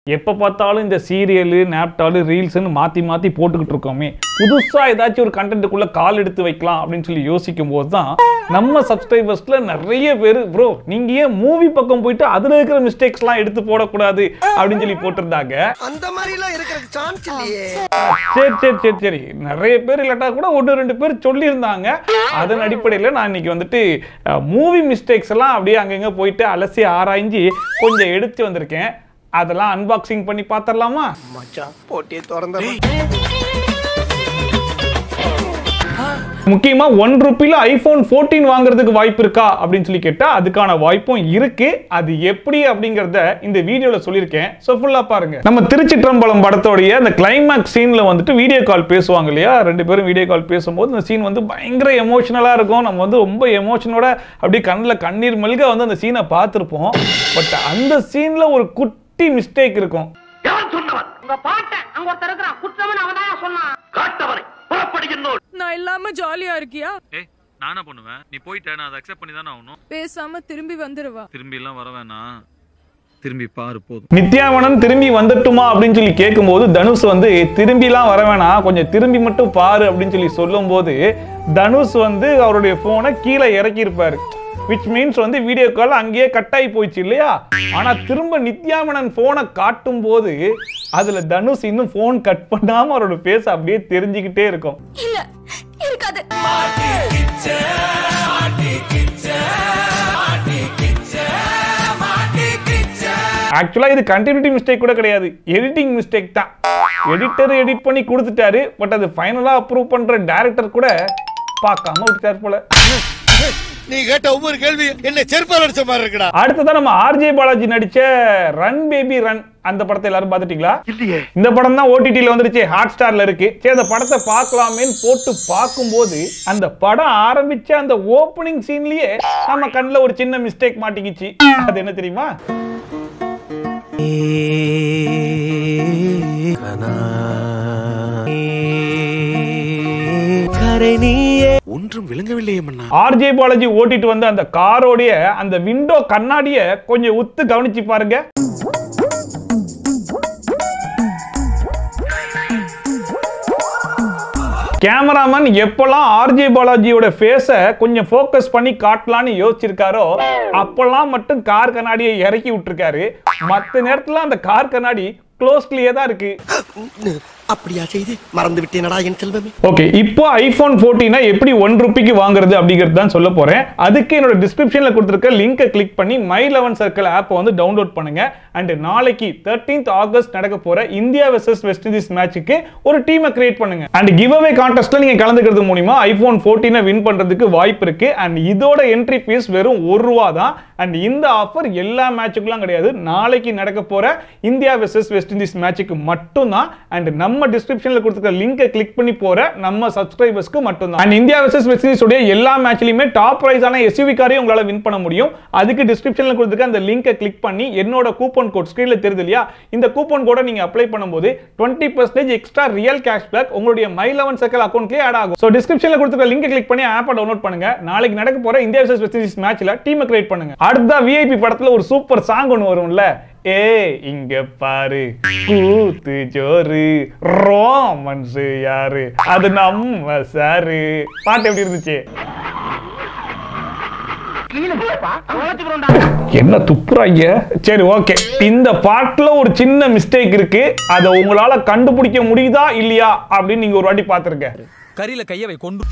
எப்போ பார்த்தாலும் இந்த சீரியலு நேப்டாலு ரீல்ஸ்னு மாற்றி மாற்றி போட்டுக்கிட்டு இருக்கோமே புதுசாக ஏதாச்சும் ஒரு கண்டென்ட்டுக்குள்ளே கால் எடுத்து வைக்கலாம் அப்படின்னு சொல்லி யோசிக்கும் போது தான் நம்ம சப்ஸ்கிரைபர்ஸில் நிறைய பேர் ப்ரோ நீங்கள் ஏன் மூவி பக்கம் போயிட்டு அதில் இருக்கிற மிஸ்டேக்ஸ்லாம் எடுத்து போடக்கூடாது அப்படின்னு சொல்லி போட்டிருந்தாங்க அந்த மாதிரி எல்லாம் இருக்கிறதுக்கு சான்ஸ் இல்லையே சரி சரி சரி சரி நிறைய பேர் இல்லாட்டா கூட ஒன்று ரெண்டு பேர் சொல்லியிருந்தாங்க அதன் அடிப்படையில் நான் இன்னைக்கு வந்துட்டு மூவி மிஸ்டேக்ஸ் எல்லாம் அப்படியே அங்கங்க போயிட்டு அலசி ஆராய்ஞ்சு கொஞ்சம் எடுத்து வந்திருக்கேன் அதெல்லாம் அன்பாக்சிங் பண்ணி பார்த்துடலாமா மச்சான் போட்டியை திறந்த முக்கியமா ஒன் ருப்பில ஐபோன் 14 வாங்குறதுக்கு வாய்ப்பு இருக்கா அப்படின்னு சொல்லி கேட்டா அதுக்கான வாய்ப்பும் இருக்கு அது எப்படி அப்படிங்கறத இந்த வீடியோல சொல்லியிருக்கேன் ஸோ ஃபுல்லா பாருங்க நம்ம திருச்சிற்றம்பலம் படத்தோடைய அந்த கிளைமேக்ஸ் சீன்ல வந்துட்டு வீடியோ கால் பேசுவாங்க இல்லையா ரெண்டு பேரும் வீடியோ கால் பேசும்போது இந்த சீன் வந்து பயங்கர எமோஷனலா இருக்கும் நம்ம வந்து ரொம்ப எமோஷனோட அப்படியே கண்ணில் கண்ணீர் மல்க வந்து அந்த சீனை பார்த்துருப்போம் பட் அந்த சீன்ல ஒரு குட்டி மிஸ்டேக் இருக்கும் எவன் சொன்னவன் உங்க பாட்டன் அங்க ஒருத்தர் இருக்கிறான் குற்றவன் அவன் தான் சொன்னான் காட்டவனை புறப்படுகின்றோம் நான் இல்லாம ஜாலியா இருக்கியா ஏய் நானா பண்ணுவேன் நீ போயிட்ட நான் அதை அக்செப்ட் பண்ணி தானே ஆகணும் பேசாம திரும்பி வந்துருவா திரும்பி எல்லாம் வர வேணாம் திரும்பி பாரு போதும் நித்யாவனன் திரும்பி வந்துட்டுமா அப்படின்னு சொல்லி கேட்கும்போது தனுஷ் வந்து திரும்பிலாம் வர வேணாம் கொஞ்சம் திரும்பி மட்டும் பாரு அப்படின்னு சொல்லி சொல்லும்போது தனுஷ் வந்து அவருடைய போனை கீழே இறக்கியிருப்பாரு விச் மீன்ஸ் வந்து வீடியோ கால் அங்கேயே கட் ஆகி போயிடுச்சு இல்லையா ஆனா திரும்ப நித்யாமனன் போனை காட்டும் போது அதுல தனுஷ் இன்னும் போன் கட் பண்ணாம அவரோட பேச அப்படியே தெரிஞ்சுக்கிட்டே இருக்கும் இல்ல இருக்காது ஆக்சுவலா இது கண்டினியூட்டி மிஸ்டேக் கூட கிடையாது எடிட்டிங் மிஸ்டேக் தான் எடிட்டர் எடிட் பண்ணி கொடுத்துட்டாரு பட் அது ஃபைனலா அப்ரூவ் பண்ற டைரக்டர் கூட பார்க்காம விட்டுட்டார் போல நீ கேட்ட ஒவ்வொரு கேள்வி என்ன செருப்பால் அடிச்ச மாதிரி இருக்குடா அடுத்ததான் நம்ம ஆர்ஜே பாலாஜி நடிச்ச ரன் பேபி ரன் அந்த படத்தை எல்லாரும் பார்த்துட்டீங்களா இல்லையே இந்த படம் தான் ஓடிடியில் வந்துருச்சு ஹாட் ஸ்டார்ல இருக்கு சரி அந்த படத்தை பார்க்கலாமேன்னு போட்டு பார்க்கும்போது அந்த படம் ஆரம்பிச்ச அந்த ஓப்பனிங் சீன்லயே நம்ம கண்ணில் ஒரு சின்ன மிஸ்டேக் மாட்டிக்கிச்சு அது என்ன தெரியுமா ஒன்றும் விளங்கவில்லையே மன்னா ஆர்ஜே பாலாஜி ஓட்டிட்டு வந்த அந்த காரோடைய அந்த விண்டோ கண்ணாடிய கொஞ்சம் உத்து கவனிச்சு பாருங்க கேமராமேன் எப்பெல்லாம் ஆர்ஜே பாலாஜியோட ஃபேஸை கொஞ்சம் ஃபோக்கஸ் பண்ணி காட்டலான்னு யோசிச்சிருக்காரோ அப்பெல்லாம் மட்டும் கார் கண்ணாடியை இறக்கி விட்டுருக்காரு மற்ற நேரத்துல அந்த கார் கண்ணாடி க்ளோஸ்லயே தான் இருக்கு அப்படியா செய்து மறந்து விட்டேனடா என் செல்வமே ஓகே இப்போ ஐபோன் 14 எப்படி ஒன் ருபிக்கு வாங்குறது அப்படிங்கிறது தான் சொல்ல போறேன் அதுக்கு என்னோட டிஸ்கிரிப்ஷன்ல கொடுத்துருக்க லிங்கை கிளிக் பண்ணி மை லெவன் சர்க்கிள் ஆப்பை வந்து டவுன்லோட் பண்ணுங்க அண்ட் நாளைக்கு 13th ஆகஸ்ட் நடக்க போற இந்தியா வெர்சஸ் வெஸ்ட் இண்டீஸ் மேட்சுக்கு ஒரு டீமை கிரியேட் பண்ணுங்க அண்ட் கிவ் அவே கான்டெஸ்ட்ல நீங்க கலந்துக்கிறது மூலியமா ஐபோன் 14 வின் பண்றதுக்கு வாய்ப்பு இருக்கு அண்ட் இதோட என்ட்ரி ஃபீஸ் வெறும் ஒரு ரூபா தான் அண்ட் இந்த ஆஃபர் எல்லா மேட்சுக்குலாம் கிடையாது நாளைக்கு நடக்க போற இந்தியா வெர்சஸ் வெஸ்ட் இண்டீஸ் மேட்சுக்கு மட்டும்தான் அண்ட் நம்ம டிஸ்கிரிப்ஷன்ல கொடுத்துருக்க லிங்கை கிளிக் பண்ணி போற நம்ம சப்ஸ்கிரைபர்ஸ்க்கு மட்டும்தான் and India versus West Indies உடைய எல்லா மேட்ச்லயுமே டாப் பிரைஸான எஸ்யூவி காரையும் உங்களால வின் பண்ண முடியும் அதுக்கு டிஸ்கிரிப்ஷன்ல கொடுத்துருக்க அந்த லிங்கை கிளிக் பண்ணி என்னோட கூப்பன் கோட் ஸ்கிரீன்ல தெரியுது இல்லையா இந்த கூப்பன் கோட நீங்க அப்ளை பண்ணும்போது twenty percentage extra real cashback உங்களுடைய மை லெவன் சர்க்கிள் அக்கௌண்ட்லேயே ஆட் ஆகும் ஸோ டிஸ்கிரிப்ஷன்ல கொடுத்துருக்க லிங்கை கிளிக் பண்ணி ஆப்பை டவுன்லோட் பண்ணுங்க நாளைக்கு நடக்க போற இந்தியா வெர்சஸ் வெஸ்ட் இண்டீஸ் மேட்ச்ல டீமை கிரியேட் பண்ணுங்க அடுத்த விஐபி படத்துல ஒரு சூப்பர் சாங் ஒன்று வரும்ல ஏ இங்க பாரு கூத்து ஜோரு ரோமன்ஸ் யாரு அது நம்ம சாரு பாட்டு எப்படி இருந்துச்சு கீழே போப்பா உழைச்சுக்கிறோம்டா என்ன துப்புறாங்க சரி ஓகே இந்த பாட்டுல ஒரு சின்ன மிஸ்டேக் இருக்கு அதை உங்களால கண்டுபிடிக்க முடியுதா இல்லையா அப்படின்னு நீங்க ஒரு வாட்டி பாத்துருங்க கரியில கைய வை கொண்டு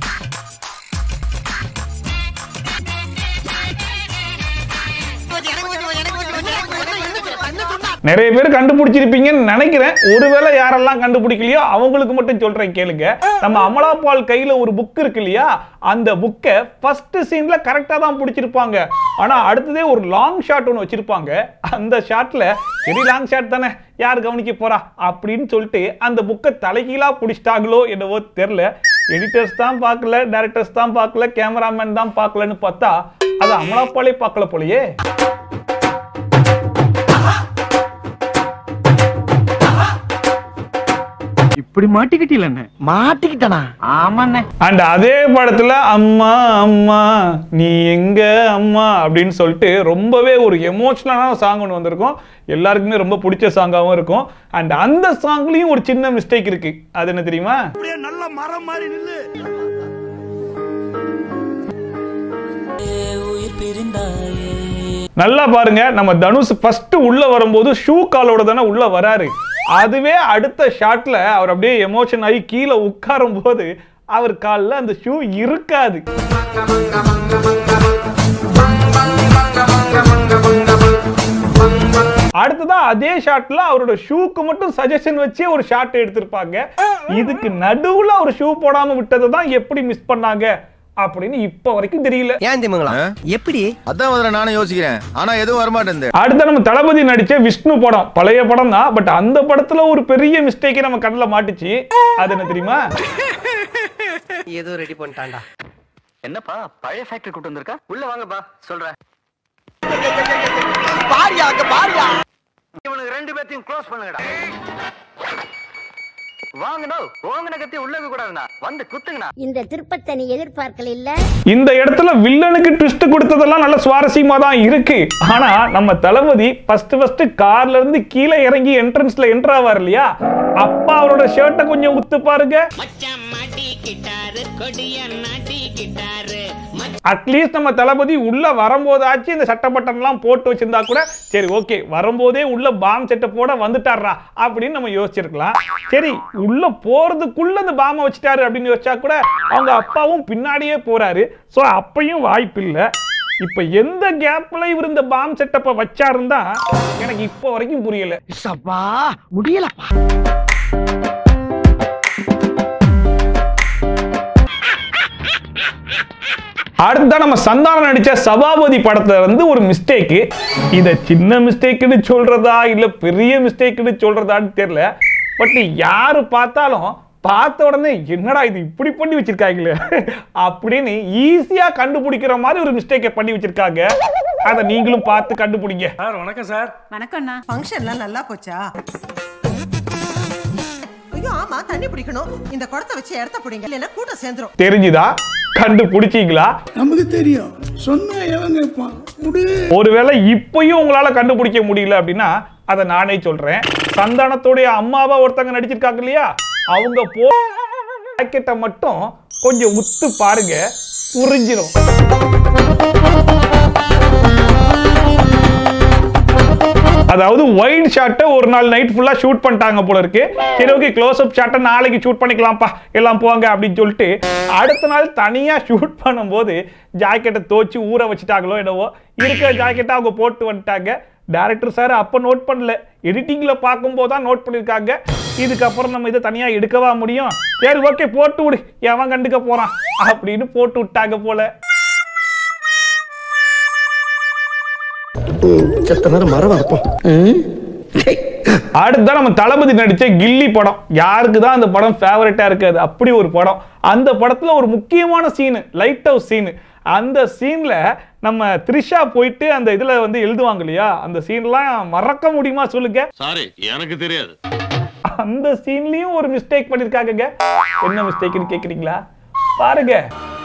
நிறைய பேர் கண்டுபிடிச்சிருப்பீங்கன்னு நினைக்கிறேன் ஒருவேளை யாரெல்லாம் கண்டுபிடிக்கலையோ அவங்களுக்கு மட்டும் சொல்றேன் கேளுங்க நம்ம அமலா பால் கையில ஒரு புக் இருக்கு இல்லையா அந்த புக்கை ஃபர்ஸ்ட் சீன்ல கரெக்டா தான் பிடிச்சிருப்பாங்க ஆனா அடுத்ததே ஒரு லாங் ஷாட் ஒன்று வச்சிருப்பாங்க அந்த ஷாட்ல சரி லாங் ஷாட் தானே யார் கவனிக்க போறா அப்படின்னு சொல்லிட்டு அந்த புக்கை தலைகீழா பிடிச்சிட்டாங்களோ என்னவோ தெரியல எடிட்டர்ஸ் தான் பார்க்கல டைரக்டர்ஸ் தான் பார்க்கல கேமராமேன் தான் பார்க்கலன்னு பார்த்தா அது அமலாப்பாலே பார்க்கல போலயே இப்படி இப்படி மாட்டிக்கிட்டீங்களே மாட்டிக்கிட்டனா ஆமாண்ணே அண்ட் அதே படத்துல அம்மா அம்மா நீ எங்க அம்மா அப்படின்னு சொல்லிட்டு ரொம்பவே ஒரு எமோஷனலான சாங் ஒன்று வந்திருக்கும் எல்லாருக்குமே ரொம்ப பிடிச்ச சாங்காகவும் இருக்கும் அண்ட் அந்த சாங்லயும் ஒரு சின்ன மிஸ்டேக் இருக்கு அது என்ன தெரியுமா நல்ல மரம் மாதிரி நில்லு நல்லா பாருங்க நம்ம தனுஷ் ஃபர்ஸ்ட் உள்ள வரும்போது ஷூ காலோட தானே உள்ள வராரு அதுவே அடுத்த ஷாட்ல அவர் அப்படியே எமோஷன் ஆகி கீழே உட்காரும் போது அவர் காலில் அந்த ஷூ இருக்காது அடுத்ததா அதே ஷாட்ல அவரோட ஷூக்கு மட்டும் சஜஷன் வச்சே ஒரு ஷாட் எடுத்திருப்பாங்க இதுக்கு நடுவுல ஒரு ஷூ போடாம விட்டதை தான் எப்படி மிஸ் பண்ணாங்க அப்படின்னு இப்ப வரைக்கும் தெரியல ஏன் திமுங்களா எப்படி அதான் முதல்ல நானும் யோசிக்கிறேன் ஆனா எதுவும் வரமாட்டேன் அடுத்த நம்ம தளபதி நடிச்ச விஷ்ணு படம் பழைய படம் தான் பட் அந்த படத்துல ஒரு பெரிய மிஸ்டேக்கே நம்ம கண்ணில் மாட்டுச்சு அது என்ன தெரியுமா ஏதோ ரெடி பண்ணிட்டான்டா என்னப்பா பழைய ஃபேக்டரி கூட்டு வந்திருக்கா உள்ள வாங்கப்பா சொல்றேன் பாரியா அங்க பாரியா இவனுக்கு ரெண்டு பேர்த்தையும் க்ளோஸ் பண்ணுங்கடா வாங்கண்ணோ ஓங்கன கத்தி உள்ள கூடாதுண்ணா வந்து குத்துங்கண்ணா இந்த திருப்பத்தை நீ எதிர்பார்க்கல இல்ல இந்த இடத்துல வில்லனுக்கு ட்விஸ்ட் கொடுத்ததெல்லாம் நல்ல சுவாரஸ்யமா தான் இருக்கு ஆனா நம்ம தளபதி ஃபர்ஸ்ட் ஃபர்ஸ்ட் கார்ல இருந்து கீழே இறங்கி என்ட்ரன்ஸ்ல என்டர் ஆவார் இல்லையா அப்பா அவரோட ஷர்ட்டை கொஞ்சம் உத்து பாருங்க அட்லீஸ்ட் நம்ம தளபதி உள்ள வரும்போதாச்சும் இந்த சட்ட பட்டன்லாம் போட்டு வச்சிருந்தா கூட சரி ஓகே வரும்போதே உள்ள பாம் செட்டை போட வந்துட்டாரா அப்படின்னு நம்ம யோசிச்சிருக்கலாம் சரி உள்ள போறதுக்குள்ள இந்த பாமை வச்சுட்டாரு அப்படின்னு யோசிச்சா கூட அவங்க அப்பாவும் பின்னாடியே போறாரு ஸோ அப்பையும் வாய்ப்பு இல்லை இப்ப எந்த கேப்ல இவர் இந்த பாம் செட்டப்பை வச்சாருன்னு தான் எனக்கு இப்போ வரைக்கும் புரியல சப்பா முடியலப்பா அடுத்தா நம்ம சந்தானம் நடிச்ச சபாபதி படத்துல வந்து ஒரு மிஸ்டேக் இத சின்ன மிஸ்டேக்னு சொல்றதா இல்ல பெரிய மிஸ்டேக்னு சொல்றதான்னு தெரியல பட் யாரு பார்த்தாலும் பார்த்த உடனே என்னடா இது இப்படி பண்ணி வச்சிருக்காங்களே அப்படின்னு ஈஸியா கண்டுபிடிக்கிற மாதிரி ஒரு மிஸ்டேக்கை பண்ணி வச்சிருக்காங்க அதை நீங்களும் பார்த்து கண்டுபிடிங்க வணக்கம்ண்ணா ஃபங்க்ஷன்லாம் நல்லா போச்சா ஐயோ ஆமா தண்ணி பிடிக்கணும் இந்த குடத்தை வச்சு இடத்த பிடிங்க இல்லைன்னா கூட்டம் சேர்ந்துரும் தெரிஞ்சுதா கண்டுபிடிச்சீங்களா நமக்கு தெரியும் சொன்னா எவன் கேட்பான் முடி ஒருவேளை இப்பயும் உங்களால கண்டுபிடிக்க முடியல அப்படின்னா அதை நானே சொல்றேன் சந்தானத்துடைய அம்மாவா ஒருத்தங்க நடிச்சிருக்காங்க இல்லையா அவங்க போ ஜாக்கெட்டை மட்டும் கொஞ்சம் உத்து பாருங்க புரிஞ்சிடும் அதாவது ஒயிட் ஷாட்டை ஒரு நாள் நைட் ஃபுல்லா ஷூட் பண்ணிட்டாங்க போல இருக்கு சரி ஓகே க்ளோஸ் அப் ஷாட்டை நாளைக்கு ஷூட் பண்ணிக்கலாம்ப்பா எல்லாம் போங்க அப்படின்னு சொல்லிட்டு அடுத்த நாள் தனியா ஷூட் பண்ணும்போது ஜாக்கெட்டை தோச்சு ஊற வச்சுட்டாங்களோ என்னவோ இருக்கிற ஜாக்கெட்டை அவங்க போட்டு வந்துட்டாங்க டேரக்டர் சார் அப்போ நோட் பண்ணல எடிட்டிங்கில் பார்க்கும்போது தான் நோட் பண்ணியிருக்காங்க இதுக்கப்புறம் நம்ம இதை தனியாக எடுக்கவா முடியும் சரி ஓகே போட்டு விடு எவன் கண்டுக்க போகிறான் அப்படின்னு போட்டு விட்டாங்க போல செத்த நேரம் மரம் இருப்போம் அடுத்ததான் நம்ம தளபதி நடிச்ச கில்லி படம் யாருக்கு தான் அந்த படம் ஃபேவரட்டா இருக்காது அப்படி ஒரு படம் அந்த படத்துல ஒரு முக்கியமான சீனு லைட் ஹவுஸ் சீனு அந்த சீன்ல நம்ம த்ரிஷா போயிட்டு அந்த இதுல வந்து எழுதுவாங்க இல்லையா அந்த சீன்லாம் மறக்க முடியுமா சொல்லுங்க சாரி எனக்கு தெரியாது அந்த சீன்லயும் ஒரு மிஸ்டேக் பண்ணிருக்காங்கங்க என்ன மிஸ்டேக்னு கேக்குறீங்களா பாருங்க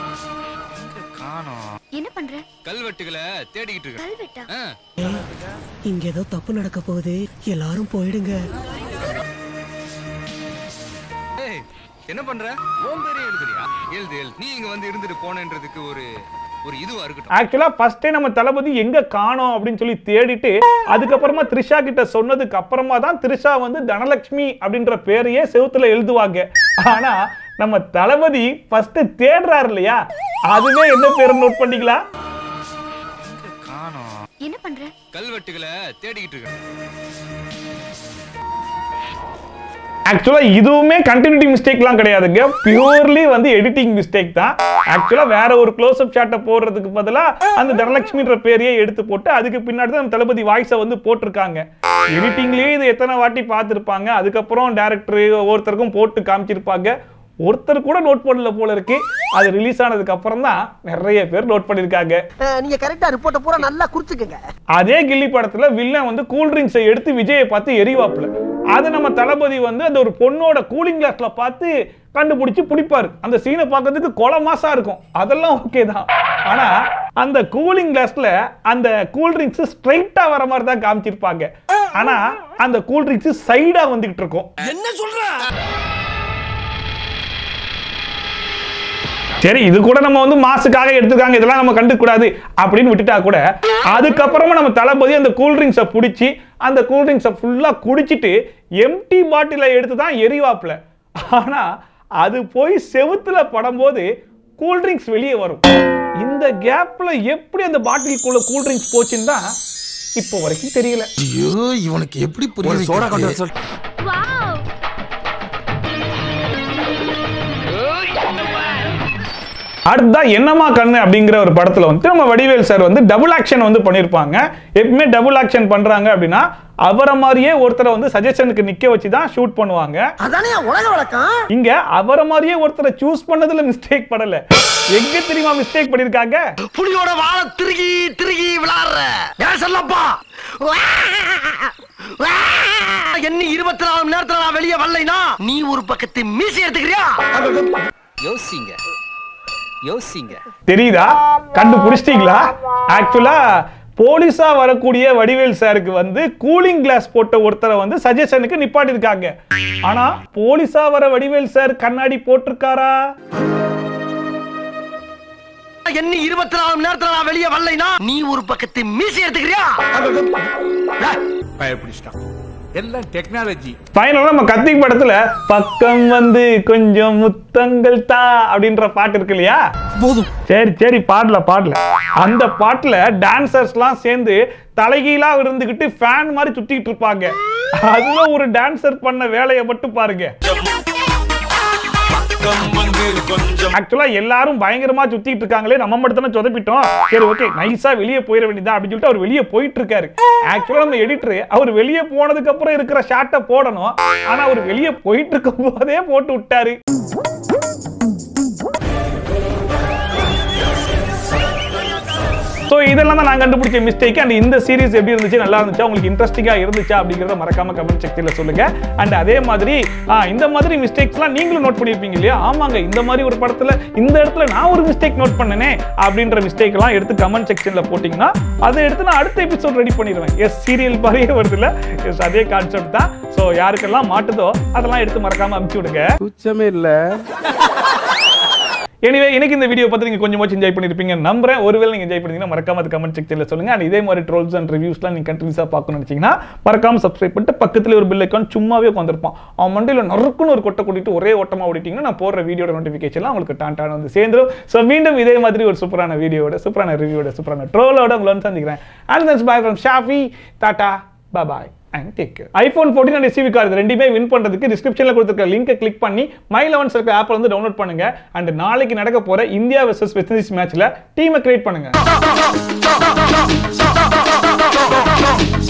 என்ன பண்ற கல்வெட்டுகளை தேடிக்கிட்டு இருக்கேன் கல்வெட்டா இங்க ஏதோ தப்பு நடக்க போகுது எல்லாரும் போயிடுங்க ஏய், என்ன பண்ற ஓம் பேரே எழுதுறியா எழுது எழுது நீ இங்க வந்து இருந்துட்டு போனன்றதுக்கு ஒரு ஒரு இதுவா இருக்கட்டும் ஆக்சுவலா ஃபர்ஸ்டே நம்ம தளபதி எங்க காணோம் அப்படின்னு சொல்லி தேடிட்டு அதுக்கப்புறமா த்ரிஷா கிட்ட சொன்னதுக்கு அப்புறமா தான் த்ரிஷா வந்து தனலட்சுமி அப்படின்ற பேரையே செவுத்துல எழுதுவாங்க ஆனா நம்ம தளபதி ஃபர்ஸ்ட் தேடுறாரு இல்லையா அதுவே என்ன பேர் நோட் பண்ணிக்கலாம் என்ன பண்ற கல்வெட்டுகளை தேடிக்கிட்டு இருக்கேன் ஆக்சுவலா இதுவுமே கண்டினியூட்டி மிஸ்டேக்லாம் கிடையாதுங்க பியூர்லி வந்து எடிட்டிங் மிஸ்டேக் தான் ஆக்சுவலா வேற ஒரு க்ளோஸ் அப் ஷாட்டை போடுறதுக்கு பதிலா அந்த தனலட்சுமின்ற பேரையே எடுத்து போட்டு அதுக்கு பின்னாடி தான் நம்ம தளபதி வாய்ஸை வந்து போட்டிருக்காங்க எடிட்டிங்லயே இது எத்தனை வாட்டி பார்த்துருப்பாங்க அதுக்கப்புறம் டேரக்டர் ஒவ்வொருத்தருக்கும் போட்டு காமிச்சிருப்பாங்க ஒருத்தர் கூட நோட் பண்ணல போல இருக்கு அது ரிலீஸ் ஆனதுக்கு அப்புறம் தான் நிறைய பேர் நோட் பண்ணியிருக்காங்க நீங்க கரெக்டா ரிப்போர்ட்ட பூரா நல்லா குறிச்சுக்கங்க அதே கில்லி படத்துல வில்லன் வந்து கூல் ட்ரிங்க்ஸை எடுத்து விஜயை பார்த்து எரிவாப்புல அது நம்ம தளபதி வந்து அந்த ஒரு பொண்ணோட கூலிங் கிளாஸ்ல பார்த்து கண்டுபிடிச்சு பிடிப்பாரு அந்த சீனை பார்க்கறதுக்கு கொலை மாசா இருக்கும் அதெல்லாம் ஓகே தான் ஆனா அந்த கூலிங் கிளாஸ்ல அந்த கூல் ட்ரிங்க்ஸ் ஸ்ட்ரைட்டா வர மாதிரி தான் காமிச்சிருப்பாங்க ஆனா அந்த கூல் ட்ரிங்க்ஸ் சைடா வந்துகிட்டு இருக்கும் என்ன சொல்ற சரி இது கூட நம்ம வந்து மாசுக்காக எடுத்துக்காங்க இதெல்லாம் நம்ம கண்டுக்க கூடாது அப்படின்னு விட்டுட்டா கூட அதுக்கப்புறமா நம்ம தளபதி அந்த கூல் ட்ரிங்க்ஸை பிடிச்சி அந்த கூல் ட்ரிங்க்ஸை ஃபுல்லாக குடிச்சிட்டு எம்டி பாட்டிலை எடுத்து தான் எரிவாப்புல ஆனா அது போய் செவுத்துல படும்போது கூல் ட்ரிங்க்ஸ் வெளியே வரும் இந்த கேப்ல எப்படி அந்த பாட்டிலுக்குள்ள கூல் ட்ரிங்க்ஸ் போச்சுன்னு தான் இப்போ வரைக்கும் தெரியல ஐயோ இவனுக்கு எப்படி புரிய சோடா கொண்டு அடுத்ததா என்னமா கண்ணு அப்படிங்கிற ஒரு படத்துல வந்து நம்ம வடிவேல் சார் வந்து டபுள் ஆக்ஷன் வந்து பண்ணியிருப்பாங்க எப்பவுமே டபுள் ஆக்ஷன் பண்றாங்க அப்படின்னா அவரை மாதிரியே ஒருத்தரை வந்து சஜஷனுக்கு நிக்க வச்சு தான் ஷூட் பண்ணுவாங்க அதானே உலக வழக்கம் இங்க அவரை மாதிரியே ஒருத்தரை சூஸ் பண்ணதுல மிஸ்டேக் படல எங்க தெரியுமா மிஸ்டேக் பண்ணிருக்காங்க புலியோட வாழ திருகி திருகி விளாடுற ஏன் சொல்லப்பா என்ன இருபத்தி நாலு மணி நேரத்துல நான் வெளியே வரலைனா நீ ஒரு பக்கத்து மீசி எடுத்துக்கிறியா யோசிங்க யோசிங்க தெரியுதா கண்டுபிடிச்சிட்டீங்களா ஆக்சுவலா போலீஸா வரக்கூடிய வடிவேல் சாருக்கு வந்து கூலிங் கிளாஸ் போட்ட ஒருத்தரை வந்து சஜஷனுக்கு நிப்பாட்டிருக்காங்க ஆனா போலீஸா வர வடிவேல் சார் கண்ணாடி போட்டிருக்காரா என்ன இருபத்தி நாலு மணி நேரத்துல நான் வெளியே வரலைனா நீ ஒரு பக்கத்து மீசி எடுத்துக்கிறியா பயப்பிடிச்சிட்டான் எல்லாம் டெக்னாலஜி ஃபைனலா நம்ம கத்தி படத்துல பக்கம் வந்து கொஞ்சம் முத்தங்கள் தா அப்படின்ற பாட்டு இருக்கு இல்லையா போதும் சரி சரி பாடல பாடல அந்த பாட்டுல டான்சர்ஸ்லாம் சேர்ந்து தலைகீழா இருந்துகிட்டு ஃபேன் மாதிரி சுத்திட்டு இருப்பாங்க அதுல ஒரு டான்சர் பண்ண வேலையை மட்டும் பாருங்க ஆக்சுவலா எல்லாரும் பயங்கரமா சுத்திட்டு இருக்காங்களே நம்ம மட்டும் தானே சொதப்பிட்டோம் சரி ஓகே நைஸா வெளியே போயிட வேண்டியதா அப்படின்னு சொல்லிட்டு அவர் வெளியே போயிட்டு இருக்காரு ஆக்சுவலா நம்ம எடிட்டர் அவர் வெளியே போனதுக்கு அப்புறம் இருக்கிற ஷாட்டை போடணும் ஆனா அவர் வெளியே போயிட்டு இருக்கும் போதே போட்டு விட்டாரு ஸோ இதெல்லாம் தான் நான் கண்டுபிடிச்ச மிஸ்டேக் அண்ட் இந்த சீரிஸ் எப்படி இருந்துச்சு நல்லா இருந்துச்சா உங்களுக்கு இன்ட்ரெஸ்டிங்காக இருந்துச்சா அப்படிங்கிறத மறக்காம கமெண்ட் செக்ஷனில் சொல்லுங்க அண்ட் அதே மாதிரி ஆ, இந்த மாதிரி மிஸ்டேக்ஸ்லாம் நீங்களும் நோட் பண்ணியிருப்பீங்க இல்லையா ஆமாங்க இந்த மாதிரி ஒரு படத்தில் இந்த இடத்துல நான் ஒரு மிஸ்டேக் நோட் பண்ணனே அப்படின்ற மிஸ்டேக் எல்லாம் எடுத்து கமெண்ட் செக்ஷனில் போட்டிங்கன்னா அதை எடுத்து நான் அடுத்த எபிசோட் ரெடி பண்ணிடுவேன் எஸ் சீரியல் மாதிரியே வருது இல்லை எஸ் அதே கான்செப்ட் தான் ஸோ யாருக்கெல்லாம் மாட்டுதோ அதெல்லாம் எடுத்து மறக்காம அமுச்சு விடுங்க துச்சமே இல்ல எனிவே இன்னைக்கு இந்த வீடியோ பார்த்து நீங்க கொஞ்சம் என்ஜாய் பண்ணிருப்பீங்க நம்புறேன் ஒருவேளை நீங்க என்ஜாய் பண்ணீங்கன்னா மறக்காம அது கமெண்ட் செக்ஷன்ல சொல்லுங்க அண்ட் இதே மாதிரி ட்ரோல்ஸ் அண்ட் ரிவ்யூஸ்லாம் நீங்க கண்டினியூஸா பார்க்கணும்னு நினைச்சீங்கன்னா மறக்காம சப்ஸ்கிரைப் பண்ணிட்டு பக்கத்துல ஒரு பில் ஐக்கான் சும்மாவே உட்காந்துருப்பான் அவன் மண்டியில நறுக்குன்னு ஒரு கொட்டை கூட்டிட்டு ஒரே ஓட்டமா ஓடிட்டீங்கன்னா நான் போடுற வீடியோட நோட்டிஃபிகேஷன்லாம் உங்களுக்கு டான் டான் வந்து சேர்ந்துரும் ஸோ மீண்டும் இதே மாதிரி ஒரு சூப்பரான வீடியோட சூப்பரான ரிவ்யூட சூப்பரான ட்ரோலோட உங்களை வந்து சந்திக்கிறேன் and that's bye from Shafi tata bye and take care iPhone fourteen and SUV car இது ரெண்டுமே வின் பண்ணுறதுக்கு டிஸ்கிரிப்ஷனில் கொடுத்துருக்க லிங்கை கிளிக் பண்ணி மை லெவன் சர்க்கிள் ஆப் வந்து டவுன்லோட் பண்ணுங்க அண்ட் நாளைக்கு நடக்க போற இந்தியா வெர்சஸ் வெஸ்ட் இண்டீஸ் மேட்ச்ல டீமை கிரியேட் பண்ணுங்க